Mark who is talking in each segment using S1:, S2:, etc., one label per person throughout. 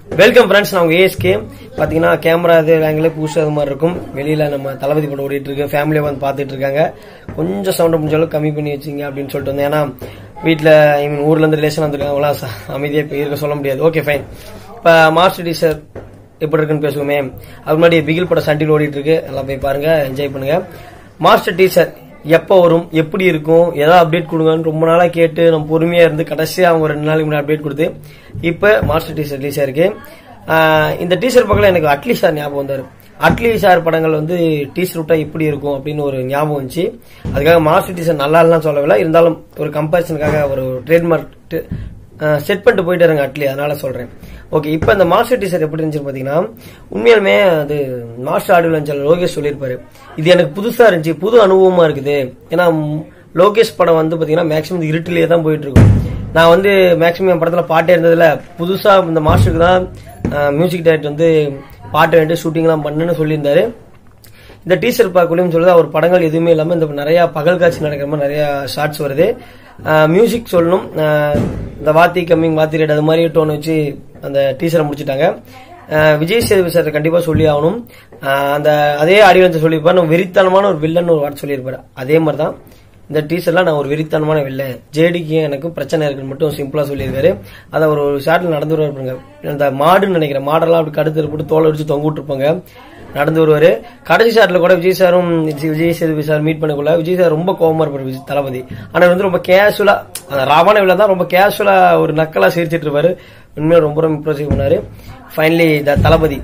S1: welcome friends நான் உங்க ASK பாத்தீங்கன்னா கேமரா இது ஆங்கிலே புதுசு அது மாதிரி இருக்கும் வெளியில நம்ம தளபதி படம் ஓடிட்டு இருக்கு ஃபேமிலியை வந்து பார்த்துட்டு இருக்காங்க கொஞ்சம் சவுண்ட் முடிஞ்ச அளவுக்கு கம்மி பண்ணி வச்சிங்க அப்படின்னு சொல்லிட்டு வந்தேன் ஏன்னா வீட்டில் ஐ மீன் ஊர்ல இருந்து ரிலேஷன் வந்திருக்காங்க அவங்களாம் ச- அமைதியா இப்ப இருக்க சொல்ல முடியாது ஓகே ஃபைன் இப்போ மாஸ்டர் டீச்சர் எப்படி இருக்குன்னு பேசுவோமே அது முன்னாடி பிகில் படம் சண்டில் ஓடிட்டு இருக்கு எல்லாம் போய் பாருங்க என்ஜாய் பண்ணுங்க மாஸ்டர் டீச்சர் எப்போ வரும் எப்படி இருக்கும் ஏதாவது அப்டேட் கொடுங்கன்னு ரொம்ப நாளா கேட்டு நம்ம பொறுமையா இருந்து கடைசியா அவங்க ரெண்டு நாளைக்கு முன்னாடி அப்டேட் கொடுத்து இப்ப மாஸ்டர் டீச்சர் ரிலீஸ் ஆயிருக்கு ஆஹ் இந்த டீச்சர் பக்கத்துல எனக்கு அட்லி சார் ஞாபகம் வந்தாரு அட்லி சார் படங்கள் வந்து டீச்சர் விட்டா எப்படி இருக்கும் அப்படின்னு ஒரு ஞாபகம் வந்துச்சு அதுக்காக மாஸ்டர் டீச்சர் நல்லா இல்லைன்னு சொல்லவில்லை இருந்தாலும் ஒரு கம்பேரிசனுக்காக ஒரு ட்ரேட்மார்க் செட் பண்ணிட்டு போயிட்டு இருங்க அட்லி அதனால சொல்றேன் ஓகே இப்போ இந்த மாஸ்டர் டீச்சர் எப்படி இருந்துச்சு பாத்தீங்கன்னா உண்மையாலுமே அது மாஸ்டர் ஆடியோ லஞ்சல் லோகேஷ் சொல்லியிருப்பாரு இது எனக்கு புதுசா இருந்துச்சு புது அனுபவமா இருக்குது ஏன்னா ம், லோகேஷ் படம் வந்து பாத்தீங்கன்னா மேக்ஸிமம் இருட்டிலேயே தான் போயிட்டு இருக்கும் நான் வந்து மேக்ஸிமம் என் படத்துல பாட்டே இருந்ததுல புதுசா இந்த மாஸ்டருக்கு தான் மியூசிக் டைரக்டர் வந்து பாட்டு வேண்டி ஷூட்டிங்லாம் பண்ணுன்னு சொல்லியிருந்தாரு இந்த டீசர் பார்க்கலையும் சொல்லுது அவர் படங்கள் எதுவுமே இல்லாம இந்த நிறைய பகல் காட்சி நடக்கிற மாதிரி நிறைய ஷார்ட்ஸ் வருது மியூசிக் சொல்லணும் ஆஹ் இந்த வாத்தி கம்மிங் வாத்தி ரேட் அது மாதிரி டோன் வச்சு அந்த டீசரை முடிச்சிட்டாங்க ஆஹ் விஜய் சேதுபதி சார் கண்டிப்பா சொல்லி ஆகணும் ஆஹ் அந்த அதே ஆடியன்ஸ் சொல்லியிருப்பாரு நான் வெறித்தனமான ஒரு வில்லன் ஒரு வார்த்தை சொல்லியிருப்பாரு அதே மாதிரி தான் இந்த டீசர்ல நான் ஒரு வெறித்தனமான வில்லன் ஜேடிக்கு எனக்கு பிரச்சனை இருக்குன்னு மட்டும் சிம்பிளா சொல்லியிருக்காரு அதை ஒரு ஒரு ஷாட்ல நடந்து வருவாங்க இந்த மாடுன்னு நினைக்கிறேன் மாடெல்லாம் அப்படி கடுத்து போட்டு தோலை வச்சு தொங்க விட்டுருப்பாங்க நடந்து வருவாரு கடைசி ஷாட்ல கூட விஜய் சாரும் விஜய் சேதுபதி சார் மீட் பண்ணக்குள்ள விஜய் சார் ரொம்ப கோவமா இருப்பாரு விஜய் தளபதி ஆனா இவர் வந்து ரொம்ப கேஷுவலா அந்த ராவண விழா தான் ரொம்ப கேஷுவலா ஒரு நக்கலா சிரிச்சிட்டு இருப்பாரு உண்மையா ரொம்ப ரொம்ப இம்ப்ரெசிவ் பண்ணாரு ஃபைனலி த தளபதி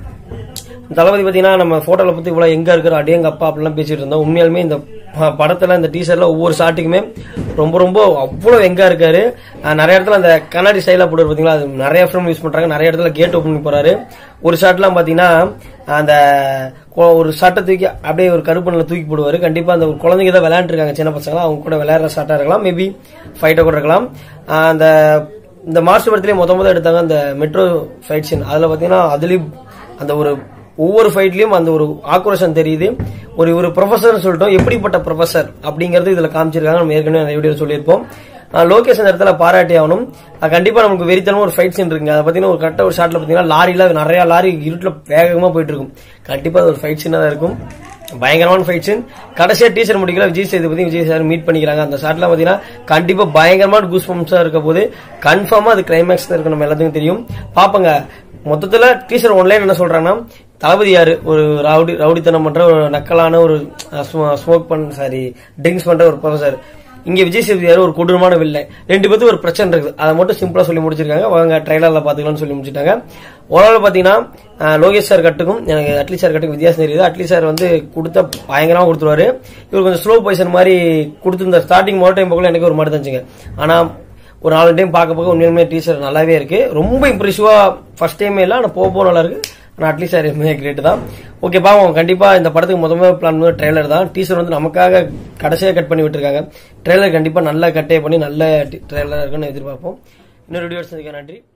S1: தளபதி பாத்தீங்கன்னா நம்ம போட்டோல பத்தி இவ்வளவு எங்க இருக்கிற அடியங்க அப்பா அப்படிலாம் பேசிட்டு இருந்தோம் உண்மையாலுமே இந்த ப- படத்துல இந்த டீசர்ல ஒவ்வொரு ஷாட்டுக்குமே ரொம்ப ரொம்ப அவ்வளவு எங்கா இருக்காரு அஹ் நிறைய இடத்துல அந்த கண்ணாடி ஸ்டைலா போட்டு பாத்தீங்களா அது நிறைய ஃபிலிம் யூஸ் பண்றாங்க நிறைய இடத்துல கேட் ஓபன் பண்ணி போறாரு ஒரு ஷாட்லாம் பாத்தீங்கன்னா அந்த கொ- ஒரு ஷாட்டை தூக்கி அப்படியே ஒரு கருப்பணில தூக்கி போடுவாரு கண்டிப்பா அந்த ஒரு குழந்தைங்க தான் விளையாண்டு இருக்காங்க சின்ன பசங்க அவங்க கூட விளையாடுற ஷாட்டா இருக்கலாம் மேபி ஃபைட்டா கூட இருக்கலாம் அஹ் அந்த இந்த மாஸ்டர் படத்திலேயே முத முத எடுத்தாங்க அந்த மெட்ரோ ஃபைட் சீன் அதுல பாத்தீங்கன்னா அதுலயும் அந்த ஒரு ஒவ்வொரு ஃபைட்லயும் அந்த ஒரு ஆக்ரோஷம் தெரியுது ஒரு ஒரு ப்ரொஃபசர் சொல்லிட்டோம் எப்படிப்பட்ட ப்ரொஃபசர் அப்படிங்கறது இதுல காமிச்சிருக்காங்க நம்ம ஏற்கனவே நிறைய வீடியோ சொல்லியிருப்போம் அஹ் லோகேஷ் அந்த இடத்துல பாராட்டி ஆகணும் அஹ் கண்டிப்பா நமக்கு வெறித்தனமா ஒரு ஃபைட் சீன் இருக்குங்க அதை பாத்தீங்கன்னா ஒரு கரெக்டா ஒரு ஷாட்ல பாத்தீங்கன்னா லாரில நிறைய லாரி இருட்டுல வேகமா போயிட்டு இருக்கும் கண்டிப்பா அது ஒரு ஃபைட் சீனா தான் இருக்கும் பயங்கரமான ஃபைட் சீன் கடைசியா டீச்சர் முடிக்கல விஜய் சேதுபதி விஜய் சார் மீட் பண்ணிக்கிறாங்க அந்த ஷாட்ல பாத்தீங்கன்னா கண்டிப்பா பயங்கரமான கூஸ் பம்ப்ஸா இருக்க போது கன்ஃபார்மா அது கிளைமேக்ஸ் தான் இருக்கு நம்ம எல்லாத்துக்கும் தெரியும் பாப்பங்க மொத்தத்துல டீச்சர் ஒன்லைன் என்ன சொல்றாங்கன்னா தளபதி யாரு ஒரு ரவுடி ரவுடித்தனம் பண்ற ஒரு நக்கலான ஒரு ஸ்மோக் பண்ண சாரி ட்ரிங்க்ஸ் பண்ற ஒரு ப்ரொஃபசர் இங்க விஜய் சேதுபதி யாரு ஒரு கொடூரமான வில்லை ரெண்டு பேத்துக்கு ஒரு பிரச்சனை இருக்குது அதை மட்டும் சிம்பிளா சொல்லி முடிச்சிருக்காங்க வாங்க ட்ரைலர்ல பாத்துக்கலாம்னு சொல்லி முடிச்சிட்டாங்க ஓவரால் பாத்தீங்கன்னா அஹ், லோகேஷ் சார் கட்டுக்கும் எனக்கு அட்லி சார் கட்டுக்கும் வித்தியாசம் தெரியுது அட்லி சார் வந்து கொடுத்த பயங்கரமா கொடுத்துருவாரு இவர் கொஞ்சம் ஸ்லோ பொசிஷன் மாதிரி கொடுத்துருந்த ஸ்டார்டிங் மொதல் டைம் போகல எனக்கு ஒரு மாதிரி தந்துச்சுங்க ஆனா ஒரு நாலு டைம் பார்க்க பார்க்க உண்மையுமே டீச்சர் நல்லாவே இருக்கு ரொம்ப இம்ப்ரெசிவா ஃபர்ஸ்ட் டைமே இல்ல ஆனா போக போக நல்லா இருக்கு ஆனா அட்லீஸ்ட் சார் எப்பவுமே கிரேட் தான் ஓகே பாவம் கண்டிப்பா இந்த படத்துக்கு முதல்ல பிளான் பண்ண ட்ரெய்லர் தான் டீச்சர் வந்து நமக்காக கடைசியா கட் பண்ணி விட்டுருக்காங்க ட்ரெய்லர் கண்டிப்பா நல்லா கட்டே பண்ணி நல்ல ட்ரெய்லர் இருக்குன்னு எதிர்பார்ப்போம் இன்னொரு வீடியோ நன்றி